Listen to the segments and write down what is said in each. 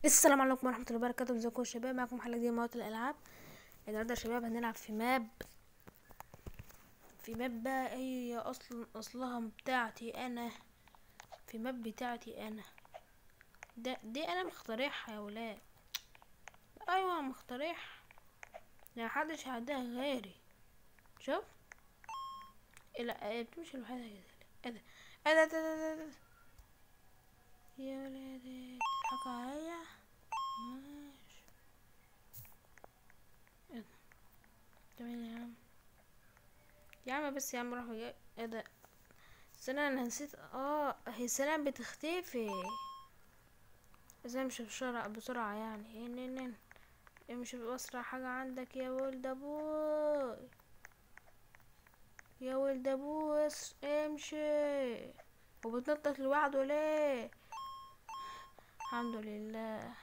السلام عليكم ورحمة الله وبركاته ازيكم يا شباب معاكم حلقة جديدة من مواد الألعاب النهاردة يا شباب هنلعب في ماب في ماب بقى هي أصلا أصلها بتاعتي أنا في ماب بتاعتي أنا ده دي أنا مخترعها يا ولاد أيوة مخترعها يعني محدش هيعديها غيري شوف إيه لا إيه بتمشي لوحدها كده ايه ده ايه ده ايه ده ايه ده- ايه ده يا ولادي بتضحكوا عليا ماشي ايه ده تمام يا عم يا عم بس يا عم روح وجاي ايه ده استنى انا نسيت اه هي سلام بتختفي لازم امشي بسرعة بسرعة يعني ان ان ان امشي بأسرع حاجة عندك يا ولد ابوي يا ولد ابوي اس- امشي وبتنطط لوحده ليه الحمد لله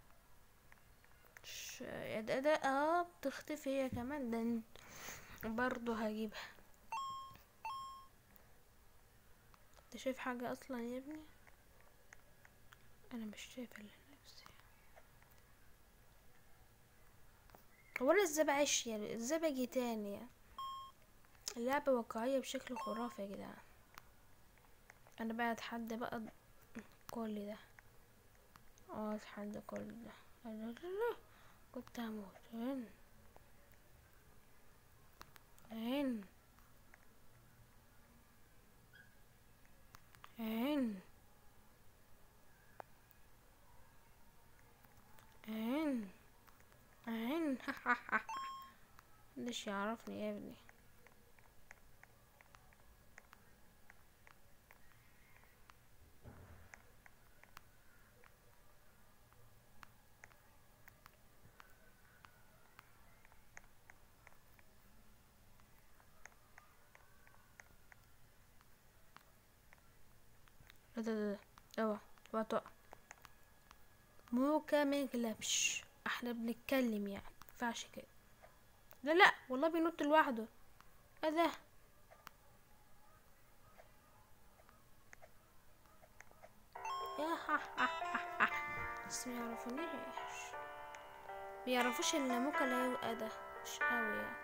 ش- يا ده ده اه بتختفي هي كمان ده انت- برضه هجيبها انت شايف حاجة اصلا يا ابني انا مش شايفة الا نفسي هو انا ازاي بعيش يعني ازاي باجي تاني يعني اللعبة واقعية بشكل خرافي يا جدعان انا بقى اتحدى بقى كل ده اه اتحدى كل ده لا لا لا لا. كنت هموت هن هن هن هن هن ليش يعرفني يا ابني لا ده ده ده اوعى اوعى تقع موكا مغلبش احنا بنتكلم يعني مينفعش كده لا لا والله بينط لوحده ايه ده يا ها ها ها ها بس ما يعرفونيش بيعرفوش ان موكا لا يبقى ده مش قوي يعني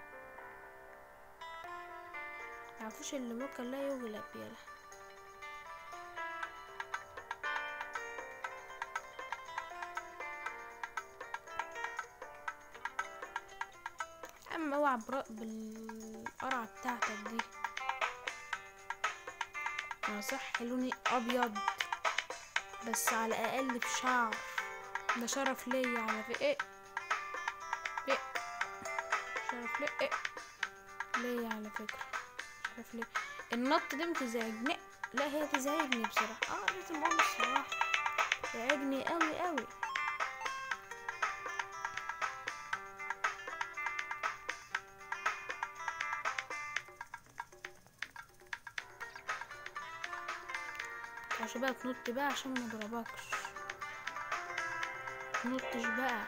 يعرفوش ان موكا لا يغلب يلا اما اوعى برا بالقرعة بتاعتك دي انا صح لوني ابيض بس على الاقل بشعر ده شرف ليا على في ايه ايه شرف ليا ايه ليا على فكرة شرف ليا النط دي بتزعجني لا هي تزعجني بصراحة اه لازم اقول الصراحة تزعجني قوي قوي عشان بقى تنط بقى عشان ما اضربكش تنطش بقى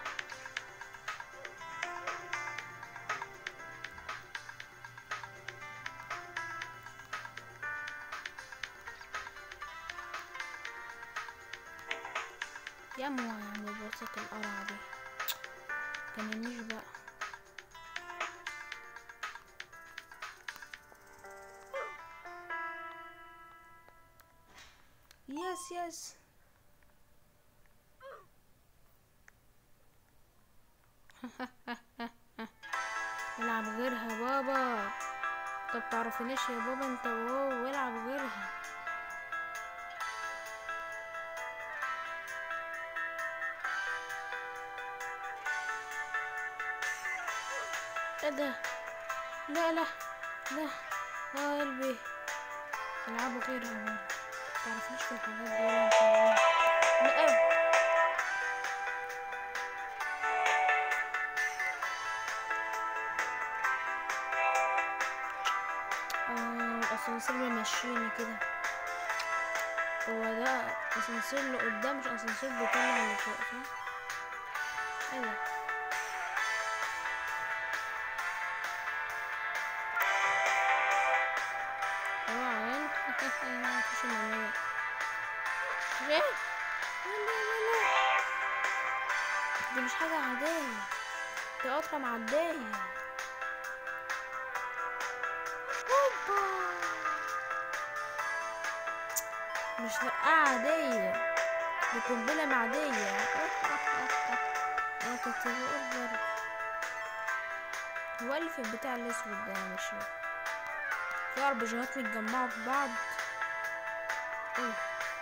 يا مو يعني بوسط القرعة دي كمنيش بقى يس يس العب غيرها بابا طب تعرفينيش يا بابا انت وهو والعب غيرها ايه ده لا لا لا اه قلبي العبوا غيرها بابا تعرفيش في الحاجات دي ولا انت لا اه الاسانسير بيمشيني كده هو ده اسانسير اللي قدام مش اسانسير بيطلع اللي فوق صح ايه ده اوعى انت مفيش منية ايه لا لا لا لا دي مش حاجة عادية دي قطرة معدية هوبا مش فرقعة عادية دي قنبلة معدية انا كنت بقول برضه هو اللي في البتاع الاسود ده مش في عربيات متجمعة في بعض ايه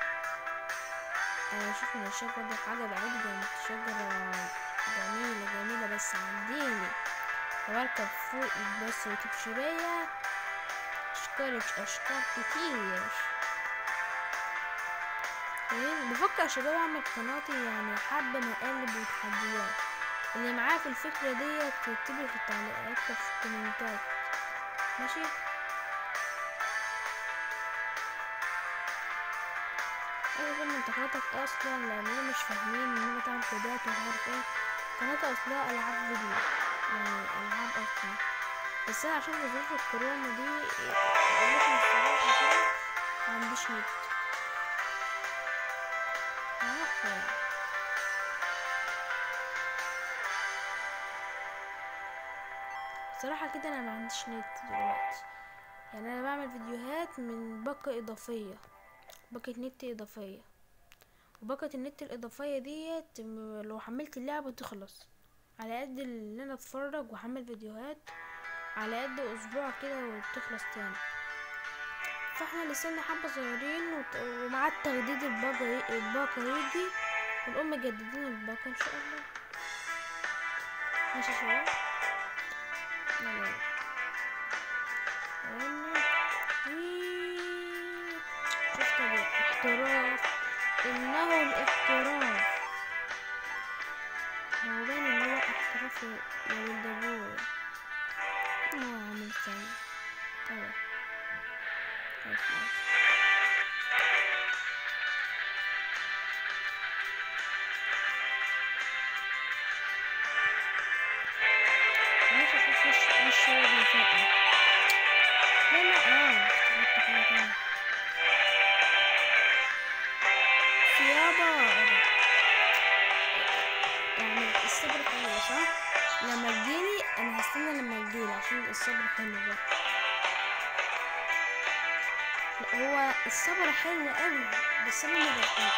انا شوف ان الشجرة دي حاجة بعيدة كانت شجرة جميلة جميلة بس عنديني بركب فوق بس وتمشي بيا اشكالك اشكال كتير ايه بفكر يا شباب اعمل قناتي يعني حابة مقالب وتحديات اللي معاه في الفكرة ديت تكتبلي في التعليقات في الكومنتات ماشي ايه كل انتقاداتك اصلا لاننا مش فاهمين ان انا تعمل كودات ومش عارف ايه قناتي اصلها العاب فيديو يعني العاب اصلا بس انا عشان ظروف الكورونا دي اقول لكم الصراحه كده ما عنديش نت عارفه بصراحه كده انا ما عنديش نت دلوقتي يعني انا بعمل فيديوهات من باقه اضافيه باقة نت اضافيه وباقة النت الاضافيه ديت م- لو حملت اللعبه تخلص على قد اللي انا اتفرج واحمل فيديوهات على قد اسبوع كده وتخلص تاني فاحنا لسنا حبة صغيرين وت- ومع تجديد الباقة ي- الباقة يجي ونقوم مجددين الباقة ان شاء الله ماشي يا شباب يلا يلا. وي- شفت الاحتراف انه الاحتراف هو باين ان هو احتراف يا ولد ابوه ما هو عامل ازاي ايوه خلاص خلاص. ماشي اشوف وش وش هو اللي فوق لا لا اه افتكرت حاجة تانية يابا يعني الصبر حلو صح لما تجيلي انا هستنى لما تجيلي عشان الصبر حلو برضه لا، هو الصبر حلو قوي بس انا ما بحبش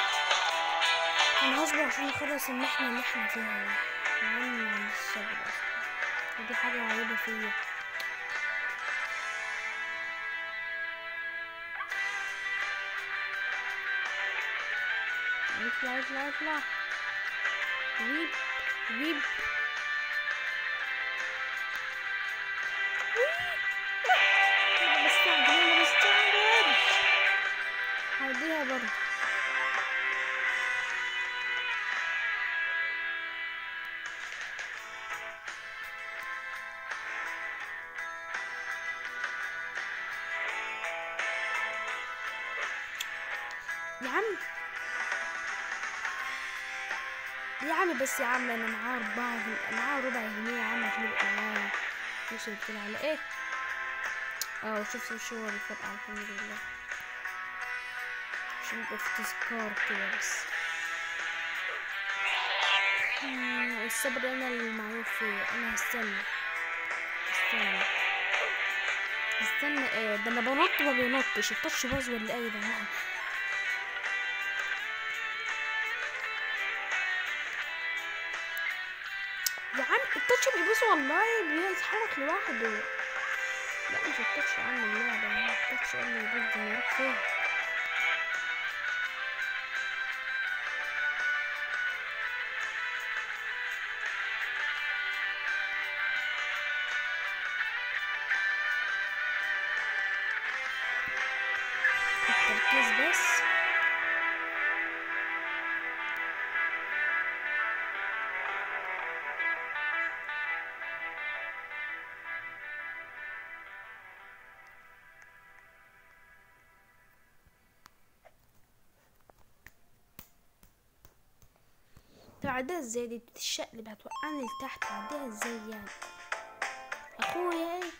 انا هصبر عشان اخلص المحنه اللي احنا فيها دي مع اني ما عنديش صبر اصلا ودي حاجه عيبه فيا اطلع اطلع اطلع ويب ويب انا بستعجل انا بستعجل هوديها برضه يا عم يا عم بس يا عم انا معاه اربعة جن- معاه ربع جنيه يا عم عشان يبقى معايا فلوس اللي على ايه اه شفت الشغل اللي فرقع الحمد لله عشان يبقى في تذكار كده بس مم، الصبر انا اللي معايا فيه انا هستنى هستنى هستنى ايه ده انا بنط ما بينطش التاتش باظ ولا ايه ده يا عم التاتش بيبوظ والله بيتحرك لوحده لا مش التاتش يا عم اللعبة التاتش اللي يبوظ ده يروح فين التركيز بس طب عديها ازاي دي بتتشقلب هتوقعني لتحت عديها ازاي يعني اخويا ايه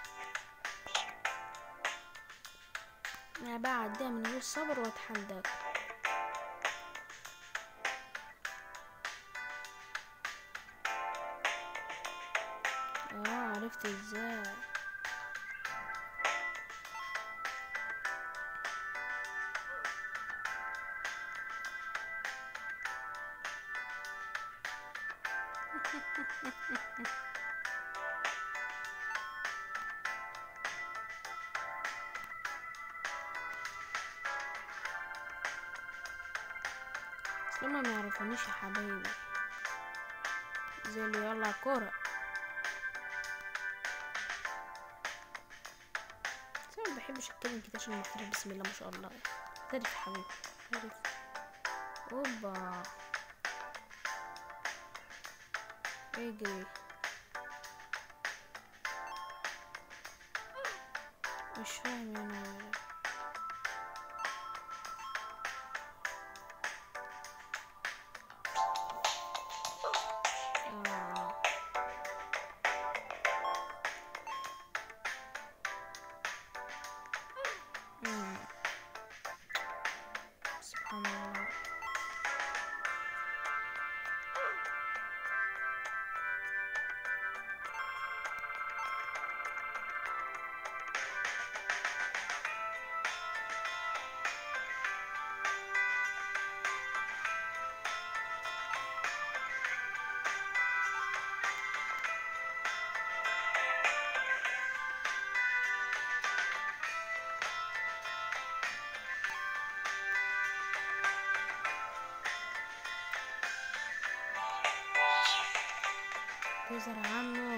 انا بقى اعديها من غير صبر واتحداك عرفت ازاي اصل هما ما يعرفونيش يا حبايبي زي اللي يلا كورة بس انا ما بحبش اتكلم كده عشان محترف بسم الله ما شاء الله محترف يا حبيبي محترف اوبا اجري مش فاهم انا آه. مم. سبحان الله تزرع عنه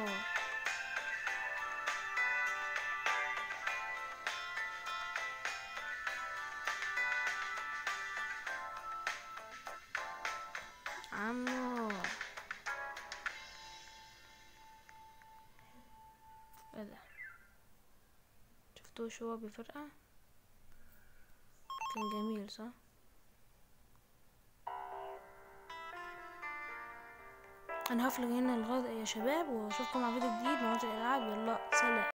عمو ايه ده شفتوش هو بفرقة كان جميل صح انا هفلق هنا الغاز يا شباب واشوفكم مع فيديو جديد مع الالعاب يلا سلام